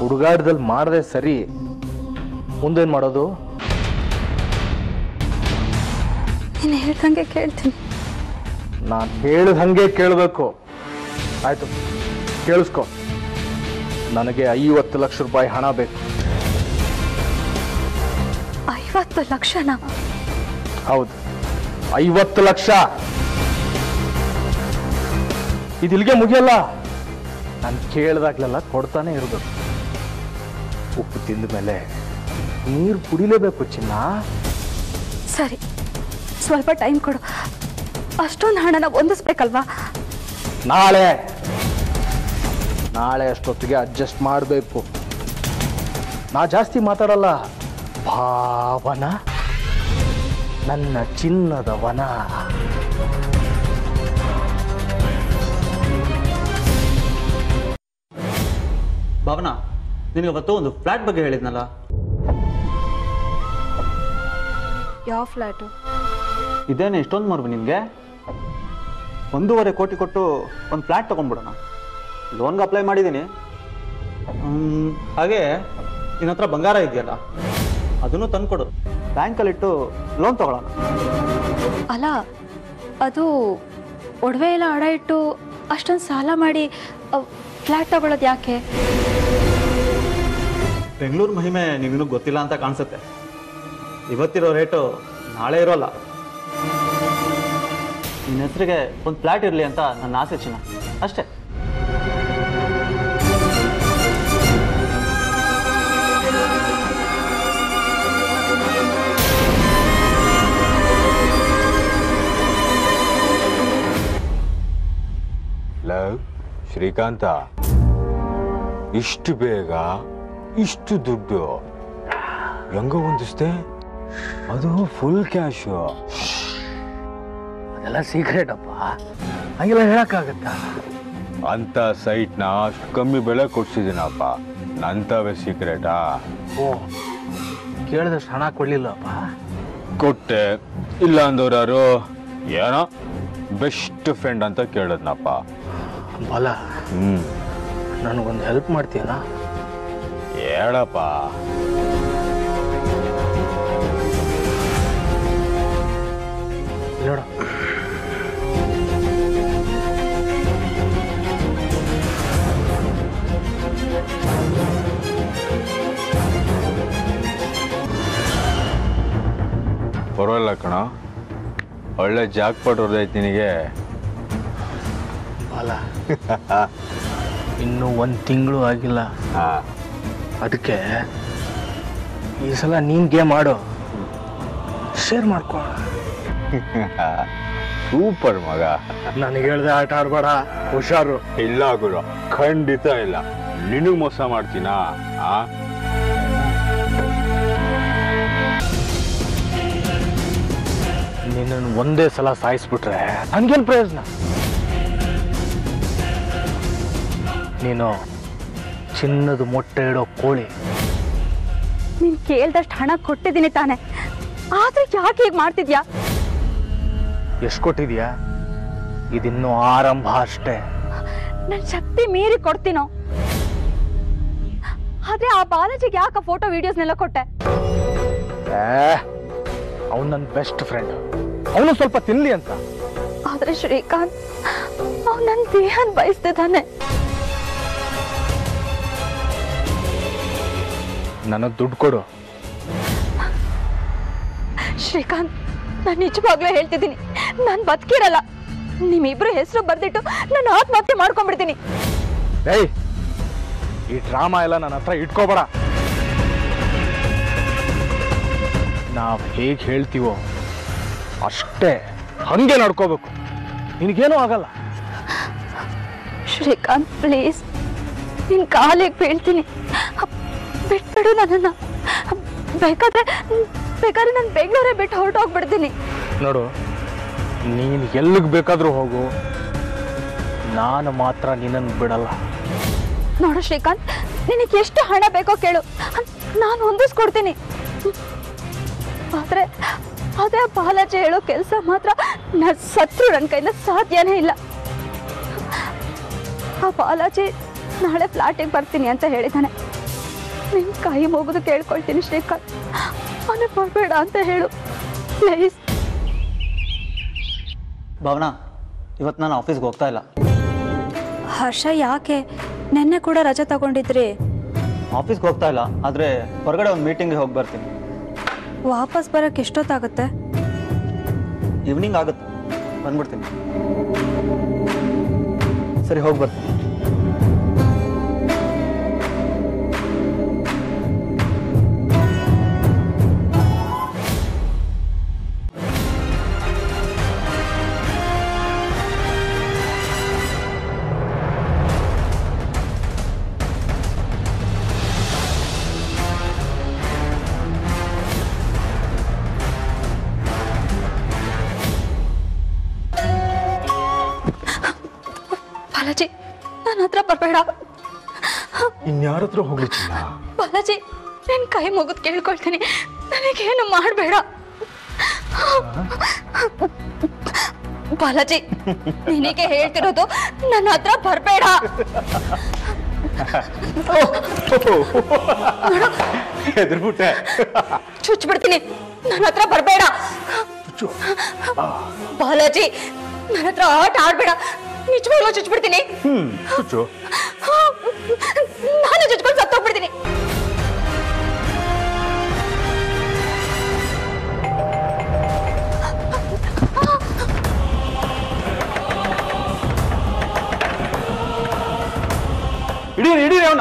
ಸುಡುಗಾಡದಲ್ಲಿ ಮಾಡದೆ ಸರಿ ಮುಂದೇನು ಮಾಡೋದು ನೀನು ಹೇಳ್ದಂಗೆ ಕೇಳ್ತೀನಿ ನಾನು ಹೇಳಿದ ಹಂಗೆ ಕೇಳಬೇಕು ಆಯ್ತು ಕೇಳಿಸ್ಕೊ ನನಗೆ ಐವತ್ತು ಲಕ್ಷ ರೂಪಾಯಿ ಹಣ ಬೇಕು ಐವತ್ತು ಲಕ್ಷನಾ ಹೌದು ಐವತ್ತು ಲಕ್ಷ ಇದಿಲ್ಲಿಗೆ ಮುಗಿಯಲ್ಲ ನಾನು ಕೇಳಿದಾಗ್ಲೆಲ್ಲ ಕೊಡ್ತಾನೆ ಇರಬೇಕು ಉಪ್ಪು ತಿಂದ ಮೇಲೆ ನೀರು ಕುಡಿಲೇಬೇಕು ಚಿನ್ನ ಸರಿ ಸ್ವಲ್ಪ ಟೈಮ್ ಕೊಡು ಅಷ್ಟೊಂದು ಹಣನ ಹೊಂದಿಸ್ಬೇಕಲ್ವಾ ನಾಳೆ ನಾಳೆ ಅಷ್ಟೊತ್ತಿಗೆ ಅಡ್ಜಸ್ಟ್ ಮಾಡಬೇಕು ನಾ ಜಾಸ್ತಿ ಮಾತಾಡಲ್ಲ ಭಾವನ ನನ್ನ ಚಿನ್ನದ ವನ ಭಾವನಾ ನಿನಗೆ ಅವತ್ತು ಒಂದು ಫ್ಲ್ಯಾಟ್ ಬಗ್ಗೆ ಹೇಳಿದ್ನಲ್ಲ ಯಾವ ಫ್ಲ್ಯಾಟು ಇದೇನೆ ಇಷ್ಟೊಂದು ಮರ್ಬು ನಿನಗೆ ಒಂದೂವರೆ ಕೋಟಿ ಕೊಟ್ಟು ಒಂದು ಫ್ಲ್ಯಾಟ್ ತೊಗೊಂಡ್ಬಿಡೋಣ ಲೋನ್ಗೆ ಅಪ್ಲೈ ಮಾಡಿದ್ದೀನಿ ಹ್ಮ್, ಹಾಗೆ ನಿನ್ನ ಹತ್ರ ಬಂಗಾರ ಇದೆಯಲ್ಲ ಅದನ್ನು ತಂದ್ಕೊಡು ಬ್ಯಾಂಕಲ್ಲಿಟ್ಟು ಲೋನ್ ತಗೊಳ್ಳೋಣ ಅಲ್ಲ ಅದು ಒಡವೆ ಎಲ್ಲ ಅಡ ಇಟ್ಟು ಅಷ್ಟೊಂದು ಸಾಲ ಮಾಡಿ ಫ್ಲ್ಯಾಟ್ ತಗೊಳ್ಳೋದು ಯಾಕೆ ಬೆಂಗಳೂರು ಮಹಿಮೆ ನಿನಗೂ ಗೊತ್ತಿಲ್ಲ ಅಂತ ಕಾಣಿಸುತ್ತೆ ಇವತ್ತಿರೋ ರೇಟು ನಾಳೆ ಇರೋಲ್ಲ ನಿನ್ನ ಹೆಸರಿಗೆ ಒಂದು ಫ್ಲ್ಯಾಟ್ ಇರಲಿ ಅಂತ ನನ್ನ ಆಸೆ ಚಿನ್ನ ಅಷ್ಟೇ ಲವ್ ಶ್ರೀಕಾಂತ ಇಷ್ಟು ಬೇಗ ಇಷ್ಟು ದುಡ್ಡು ಹೆಂಗ ಹೊಂದಿಸ್ದೆ ಅದು ಫುಲ್ ಕ್ಯಾಶು ಅದೆಲ್ಲ ಸೀಕ್ರೆಟ್ ಅಪ್ಪ ಹಂಗೆಲ್ಲ ಹೇಳಕ್ಕಾಗತ್ತಾ ಅಂತ ಸೈಟ್ನ ಅಷ್ಟು ಕಮ್ಮಿ ಬೆಲೆ ಕೊಡ್ಸಿದ್ದೀನಪ್ಪ ನಂತವೇ ಸೀಕ್ರೆಟಾ ಓ ಕೇಳಿದಷ್ಟು ಹಣ ಕೊಡ್ಲಿಲ್ಲಪ್ಪ ಕೊಟ್ಟೆ ಇಲ್ಲ ಅಂದವ್ರು ಏನೋ ಬೆಸ್ಟ್ ಫ್ರೆಂಡ್ ಅಂತ ಕೇಳಿದ್ನಪ್ಪ ಬಲ ಹ್ಮ್ ನನಗೊಂದು ಹೆಲ್ಪ್ ಮಾಡ್ತೀಯಲ್ಲ ಹೇಳಪ್ಪ ನೋಡು ಪರವಾಗಿಲ್ಲ ಕಣ ಒಳ್ಳೆ ಜಾಕ್ ಪಟ್ ಹೊಡೆದೈತೆ ನಿನಗೆ ಬಲ ಇನ್ನೂ ಒಂದು ತಿಂಗಳು ಆಗಿಲ್ಲ ಹಾ ಅದಕ್ಕೆ ಈ ಸಲ ನೀನ್ ಗೇಮ್ ಆಡು ಶೇರ್ ಮಾಡ್ಕೊ ಸೂಪರ್ ಮಗ ನನಗೆ ಹೇಳ್ದೆ ಆಟ ಆಡ್ಬೇಡ ಹುಷಾರು ಇಲ್ಲ ಗುರು ಖಂಡಿತ ಇಲ್ಲ ನಿನಗ್ ಮೋಸ ಮಾಡ್ತೀನಾ ಆ ನಿನ್ನನ್ನು ಒಂದೇ ಸಲ ಸಾಯಿಸ್ಬಿಟ್ರೆ ನನ್ಗೇನು ಪ್ರಯೋಜನ ನೀನು ಚಿನ್ನದ ಮೊಟ್ಟೆ ಇಡೋ ಕೋಳಿ ನೀನು ಕೇಳ್ದಷ್ಟು ಹಣ ಕೊಟ್ಟಿದ್ದೀನಿ ತಾನೆ ಆದ್ರೆ ಯಾಕೆ ಹೀಗೆ ಮಾಡ್ತಿದ್ಯಾ ಎಷ್ಟು ಕೊಟ್ಟಿದ್ಯಾ ಇದಿನ್ನೂ ಆರಂಭ ಅಷ್ಟೇ ನನ್ನ ಶಕ್ತಿ ಮೀರಿ ಕೊಡ್ತೀನೋ ಆದ್ರೆ ಆ ಬಾಲಾಜಿಗೆ ಯಾಕೆ ಫೋಟೋ ವಿಡಿಯೋಸ್ನೆಲ್ಲ ಕೊಟ್ಟೆ ಅವನು ನನ್ನ ಬೆಸ್ಟ್ ಫ್ರೆಂಡ್ ಅವನು ಸ್ವಲ್ಪ ತಿನ್ಲಿ ಅಂತ ಆದ್ರೆ ಶ್ರೀಕಾಂತ್ ಅವ್ನು ನನ್ನ ದೇಹನ ಬಯಸ್ತಿದ್ದಾನೆ ನನಗೆ ದುಡ್ಡು ಕೊಡು ಶ್ರೀಕಾಂತ್ ನಾನು ನಿಜವಾಗ್ಲೂ ಹೇಳ್ತಿದ್ದೀನಿ ನಾನು ಬದುಕಿರಲ್ಲ ನಿಮ್ಮಿಬ್ರು ಹೆಸರು ಬರ್ದಿಟ್ಟು ನಾನು ಆತ್ಮಹತ್ಯೆ ಮಾಡ್ಕೊಂಡ್ಬಿಡ್ತೀನಿ ಏಯ್ ಈ ಡ್ರಾಮಾ ಎಲ್ಲ ನನ್ನ ಹತ್ರ ಇಟ್ಕೋಬೇಡ ನಾವು ಹೇಗೆ ಹೇಳ್ತೀವೋ ಅಷ್ಟೇ ಹಂಗೆ ನಡ್ಕೋಬೇಕು ನಿನಗೇನೂ ಆಗಲ್ಲ ಶ್ರೀಕಾಂತ್ ಪ್ಲೀಸ್ ನಿನ್ ಕಾಲಿಗೆ ಬೀಳ್ತೀನಿ ಬಿಟ್ಬಿಡು ನನ್ನನ್ನು ಬೇಕಾದ್ರೆ ಬೇಕಾದ್ರೆ ನಾನು ಬೆಂಗಳೂರೇ ಬಿಟ್ಟು ಹೊರಟೋಗ್ಬಿಡ್ತೀನಿ ನೋಡು ನೀನು ಎಲ್ಲಿಗೆ ಬೇಕಾದರೂ ಹೋಗು ನಾನು ಮಾತ್ರ ನಿನ್ನನ್ನು ಬಿಡಲ್ಲ ನೋಡು ಶ್ರೀಕಾಂತ್ ನಿನಗೆ ಎಷ್ಟು ಹಣ ಬೇಕೋ ಕೇಳು ನಾನು ಹೊಂದಿಸ್ಕೊಡ್ತೀನಿ ಆದ್ರೆ ಅದೇ ಆ ಬಾಲಾಜಿ ಹೇಳೋ ಕೆಲಸ ಮಾತ್ರ ನಾ ಸತ್ರು ನನ್ನ ಕೈಯಿಂದ ಸಾಧ್ಯನೇ ಇಲ್ಲ ಆ ಬಾಲಾಜಿ ನಾಳೆ ಫ್ಲಾಟಿಗೆ ಬರ್ತೀನಿ ಅಂತ ಹೇಳಿದ್ದಾನೆ ನಿನ್ ಕೈ ಮುಗಿದು ಕೇಳ್ಕೊಳ್ತೀನಿ ಶ್ರೀಕಾಂತ್ ಮನೆ ಬರಬೇಡ ಅಂತ ಹೇಳು ಪ್ಲೀಸ್ ಭಾವನಾ ಇವತ್ತು ನಾನು ಆಫೀಸ್ಗೆ ಹೋಗ್ತಾ ಇಲ್ಲ ಹರ್ಷ ಯಾಕೆ ನೆನ್ನೆ ಕೂಡ ರಜೆ ತಗೊಂಡಿದ್ರಿ ಆಫೀಸ್ಗೆ ಹೋಗ್ತಾ ಇಲ್ಲ ಆದರೆ ಹೊರಗಡೆ ಒಂದು ಮೀಟಿಂಗ್ಗೆ ಹೋಗಿ ಬರ್ತೀನಿ ವಾಪಸ್ ಬರಕ್ಕೆ ಎಷ್ಟೊತ್ತಾಗುತ್ತೆ ಈವ್ನಿಂಗ್ ಆಗುತ್ತೆ ಬಂದ್ಬಿಡ್ತೀನಿ ಸರಿ ಹೋಗಿ ಬರ್ತೀನಿ ಬಾಲಾಜಿ ನನ್ನ ಹತ್ರ ಬರಬೇಡ ಇನ್ಯಾರ ಹತ್ರ ಹೋಗ್ಲಿ ಚಿನ್ನ ಬಾಲಾಜಿ ನಿನ್ ಕೈ ಮುಗಿದು ಕೇಳ್ಕೊಳ್ತೀನಿ ನನಗೇನು ಮಾಡಬೇಡ ಬಾಲಾಜಿ ನಿನಗೆ ಹೇಳ್ತಿರೋದು ನನ್ನ ಹತ್ರ ಬರಬೇಡ ಹೆದರ್ಬಿಟ್ಟೆ ಚುಚ್ಬಿಡ್ತೀನಿ ನನ್ನ ಹತ್ರ ಬರಬೇಡ ಬಾಲಾಜಿ ನನ್ನ ಹತ್ರ ಆಟ ಆಡ್ಬೇಡ ನಿಜವಾಗ್ಲೂ ಚುಚ್ಬಿಡ್ತೀನಿ ಹ್ಮ್ ಚುಚ್ಚು ನಾನು ಚುಚ್ಕೊಂಡು ಸತ್ತೋಗ್ಬಿಡ್ತೀನಿ ಇಡೀ ಇಡೀ ಅವನ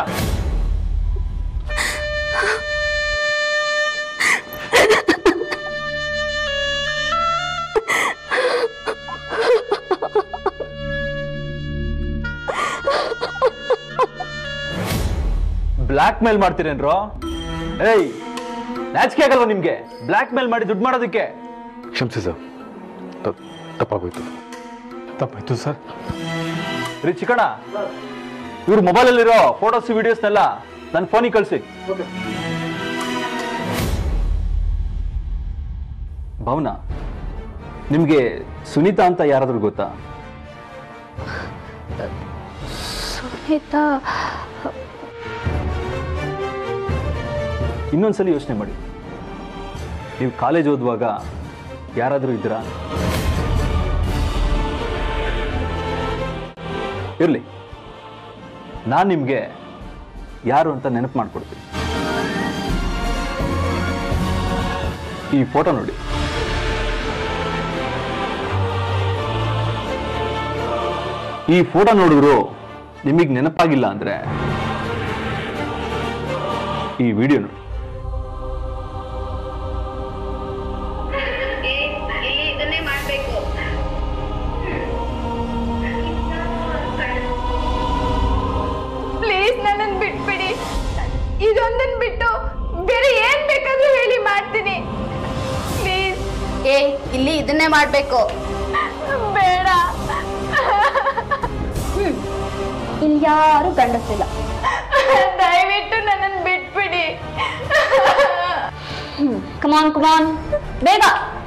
ಬ್ಲ್ಯಾಕ್ ಮೇಲ್ ಮಾಡ್ತೀರೇನ್ರೋ ಏಯ್ ನಾಚಿಕೆ ಆಗಲ್ವಾ ನಿಮ್ಗೆ ಬ್ಲ್ಯಾಕ್ ಮೇಲ್ ಮಾಡಿ ದುಡ್ಡು ಮಾಡೋದಕ್ಕೆ ಕ್ಷಮಿಸಿ ಸರ್ ತ- ತಪ್ಪಾಗೋಯ್ತು ತಪ್ಪಾಯ್ತು ಸರ್ ರೀ ಚಿಕ್ಕಣ್ಣ ಇವ್ರ ಮೊಬೈಲಲ್ಲಿರೋ ಫೋಟೋಸ್ ವಿಡಿಯೋಸ್ನೆಲ್ಲ ನನ್ನ ಫೋನಿಗೆ ಕಳಿಸಿ ಭಾವನಾ ನಿಮಗೆ ಸುನೀತಾ ಅಂತ ಯಾರಾದ್ರೂ ಗೊತ್ತಾ ಸುನೀತಾ ಇನ್ನೊಂದ್ಸಲಿ ಯೋಚನೆ ಮಾಡಿ ನೀವು ಕಾಲೇಜ್ ಓದುವಾಗ ಯಾರಾದರೂ ಇದ್ದೀರಾ ಇರಲಿ ನಾನು ನಿಮಗೆ ಯಾರು ಅಂತ ನೆನಪು ಮಾಡಿಕೊಡ್ತೀನಿ ಈ ಫೋಟೋ ನೋಡಿ ಈ ಫೋಟೋ ನೋಡಿದ್ರು ನಿಮಗೆ ನೆನಪಾಗಿಲ್ಲ ಅಂದ್ರೆ ಈ ವಿಡಿಯೋ ನೋಡಿ ಇಲ್ಲಿ ಇದನ್ನೇ ಮಾಡ್ಬೇಕು ಪ್ಲೀಸ್ ನನ್ನನ್ನು ಬಿಟ್ಬಿಡಿ ಇದೊಂದನ್ ಬಿಟ್ಟು ಬೇರೆ ಏನ್ ಬೇಕಾದ್ರೂ ಹೇಳಿ ಮಾಡ್ತೀನಿ ಪ್ಲೀಸ್ ಏ ಇಲ್ಲಿ ಇದನ್ನೇ ಮಾಡ್ಬೇಕು ಬೇಡ ಇಲ್ಲಿ ಯಾರು ಗಂಡಸಿಲ್ಲ ದಯವಿಟ್ಟು ನನ್ನನ್ನು ಬಿಟ್ಬಿಡಿ ಕಮಾನ್ ಕಮಾನ್ ಬೇಗ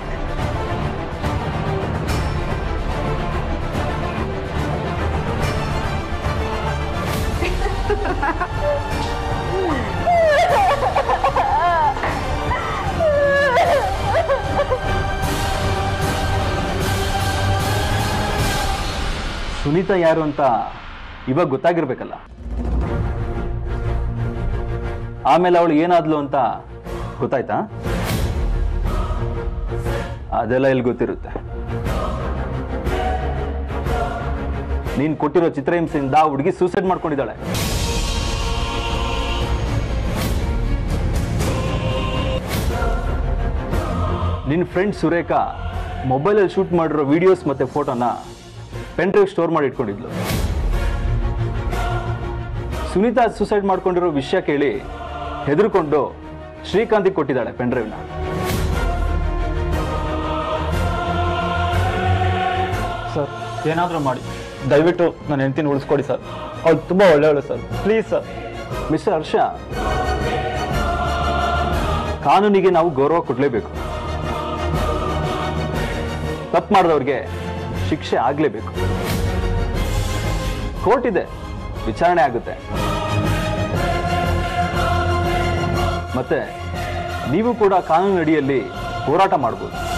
ಸುನೀತಾ ಯಾರು ಅಂತ ಇವಾಗ ಗೊತ್ತಾಗಿರ್ಬೇಕಲ್ಲ ಆಮೇಲೆ ಅವಳು ಏನಾದ್ಲು ಅಂತ ಗೊತ್ತಾಯ್ತಾ ಅದೆಲ್ಲ ಇಲ್ಲಿ ಗೊತ್ತಿರುತ್ತೆ ನೀನ್ ಕೊಟ್ಟಿರೋ ಚಿತ್ರಹಿಂಸೆಯಿಂದ ಆ ಹುಡುಗಿ ಸೂಸೈಡ್ ಮಾಡ್ಕೊಂಡಿದ್ದಾಳೆ ನಿನ್ನ ಫ್ರೆಂಡ್ ಸುರೇಖಾ ಮೊಬೈಲಲ್ಲಿ ಶೂಟ್ ಮಾಡಿರೋ ವಿಡಿಯೋಸ್ ಮತ್ತೆ ಫೋಟೋನ ಪೆನ್ ಡ್ರೈವ್ ಸ್ಟೋರ್ ಮಾಡಿ ಇಟ್ಕೊಂಡಿದ್ಲು ಸುನೀತಾ ಸೂಸೈಡ್ ಮಾಡ್ಕೊಂಡಿರೋ ವಿಷಯ ಕೇಳಿ ಹೆದರ್ಕೊಂಡು ಶ್ರೀಕಾಂತಿಗೆ ಕೊಟ್ಟಿದ್ದಾಳೆ ಪೆನ್ ಡ್ರೈವ್ನ ಸರ್ ಏನಾದರೂ ಮಾಡಿ ದಯವಿಟ್ಟು ನನ್ನ ಹೆಂಡ್ತಿನ ಉಳಿಸ್ಕೊಡಿ ಸರ್ ಅವ್ಳು ತುಂಬ ಒಳ್ಳೆಯವಳು sir please sir mister Harsha ಕಾನೂನಿಗೆ ನಾವು ಗೌರವ ಕೊಡಲೇಬೇಕು ತಪ್ಪು ಮಾಡಿದವ್ರಿಗೆ ಶಿಕ್ಷೆ ಆಗಲೇಬೇಕು ಕೋರ್ಟ್ ಇದೆ ವಿಚಾರಣೆ ಆಗುತ್ತೆ ಮತ್ತೆ ನೀವು ಕೂಡ ಕಾನೂನು ಅಡಿಯಲ್ಲಿ ಹೋರಾಟ ಮಾಡ್ಬೋದು